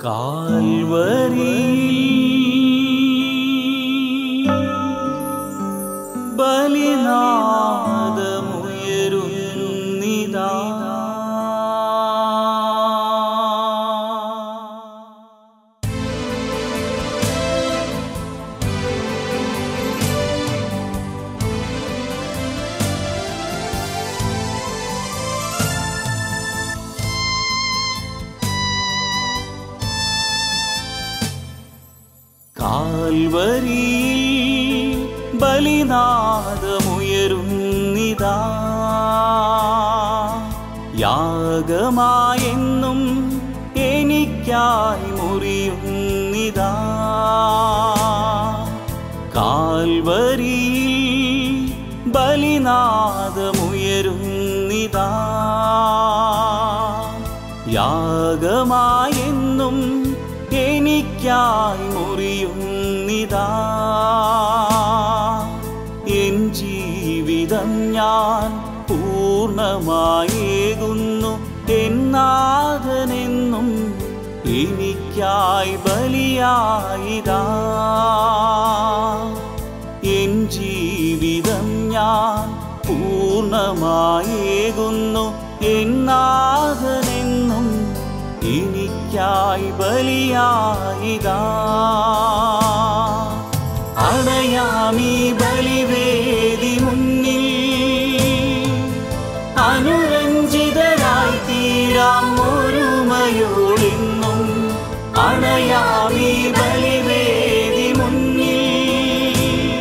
Calvary ബലിനാദമുയരുന്നിതാ Calvary ബലിനാദമുയരുന്നിതാ യാഗമായെന്നും എനിക്കായി മുറിയുന്നിതാ Calvary ബലിനാദമുയരുന്നിതാ യാഗമായെന്നും എനിക്കായി മുറിയുന്നിതാ N ജീവിതം ഞാൻ പൂർണ്ണമായേകുന്നു എന്നാഥനെന്നും എനിക്കായി ബലിയായിതാ എൻ ജീവിതം ഞാൻ പൂർണ്ണമായേകുന്നു എന്നാഥനെന്നും എനിക്കായി ബലിയായിതാ അണയാമീ ബലിവേദി മുന്നിൽ അനുരഞ്ജിതരായി തീരാം ഒരുമയോടെന്നും അണയാമീ ബലിവേദി മുന്നിൽ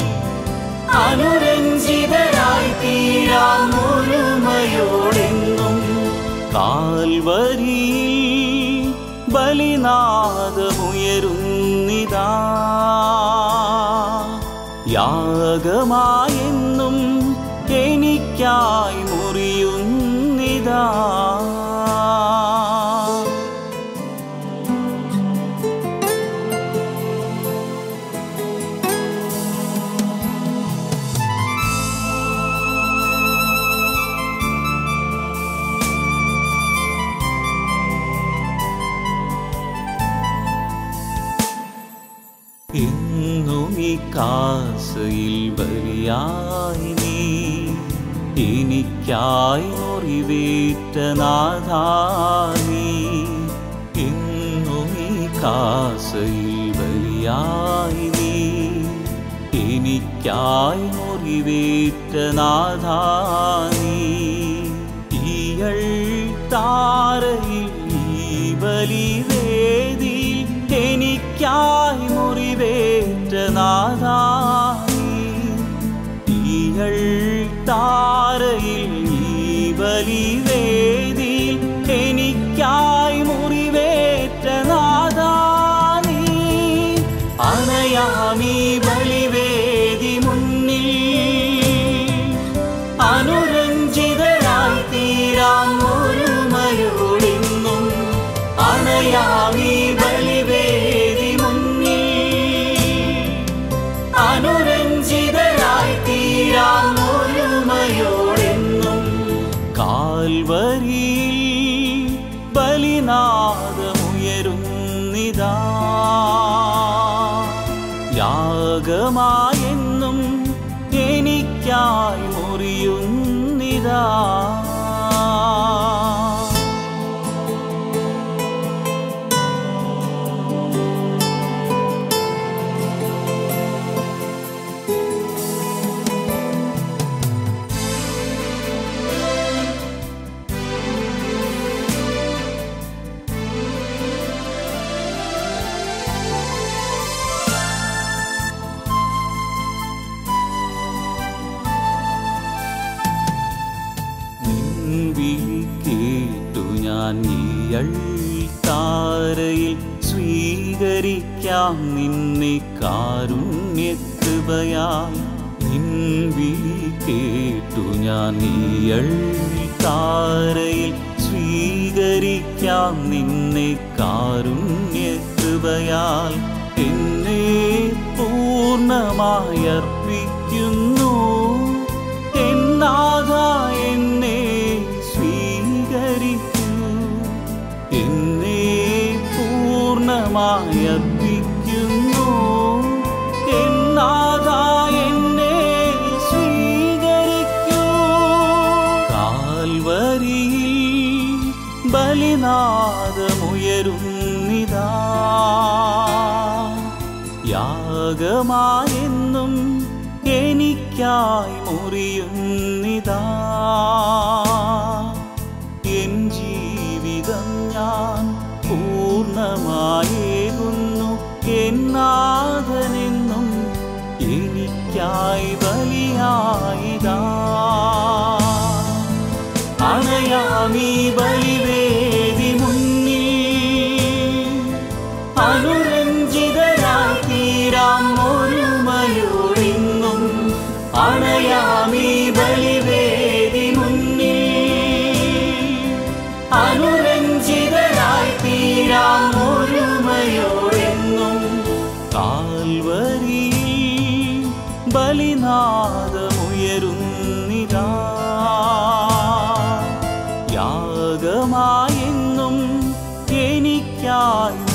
അനുരഞ്ജിതരായി തീരാം ഒരുമയോടെന്നും കാൽവരി ബലിനാദമുയരുന്നിതാ യാഗമായെന്നും എനിക്കായി മുറിയുന്നിതാ എന്നും ഈ കാസയിൽ ബലിയായി നീ എനിക്കായി മുറിവേറ്റ നാഥാനീ എന്നും ഈ കാസയിൽ ബലിയായി നീ എനിക്കായി മുറിവേറ്റ നാഥാനീ ഈയൾ താരയിൽ ഈ ബലിവേദിയിൽ എനിക്കായി മുറിവേറ്റ നാഥാനീ ഈയൾ താരയിൽ ഈ ബലിവേദിയിൽ എനിക്കായി മുറിവേറ്റ നാദാനീ അണയാമീ ബലിവേദി മുന്നിൽ അനുരഞ്ജിതരായി തീരാം ഒരുമയോടെന്നും അണയാമീ ബലിവേദി മുന്നിൽ അനുരഞ്ജിതരായി തീരാം ഒരുമയോടെന്നും കാൽവരി ബലിനാദമുയരുന്നിതാ യാഗമായെന്നും എനിക്കായി മുറിയുന്നിതാ നിൻവിളി കേട്ടു ഞാൻ ഈയൾ താരയിൽ സ്വീകരിക്കാം നിന്നെ കാരുണ്യകൃപയാൽ നിൻവിളി കേട്ടു ഞാൻ ഈയൾ താരയിൽ സ്വീകരിക്കാം നിന്നെ കാരുണ്യകൃപയാൽ എന്നെ പൂർണ്ണമായി അർപ്പിക്കുന്നു എന്നാഥ എന്നെ സ്വീകരിക്കൂ എന്നെ പൂർണ്ണ യാഗമായി അർപ്പിക്കുന്നു എന്നാഥ എന്നെ സ്വീകരിക്കൂ കാൽവരിയിൽ ബലിനാദമുയരുന്നിതാ യാഗമായെന്നും എനിക്കായി മുറിയുന്നിതാ എൻ ജീവിതം ഞാൻ പൂർണ്ണമായേകുന്നു എന്നാഥനെന്നും എനിക്കായി ബലിയായിതാ അണയാമീ ബലിവേദി മുന്നിൽ അനുരഞ്ജിതരായി തീരാം ഒരുമയോടിന്നും അണയാമീ ബലിവേദി മുന്നിൽ അനുരഞ്ജിതരായി തീരാം ഒരുമയോടെന്നും കാൽവരിയിൽ ബലിനാദമുയരുന്നിതാ യാഗമായെന്നും എനിക്കായി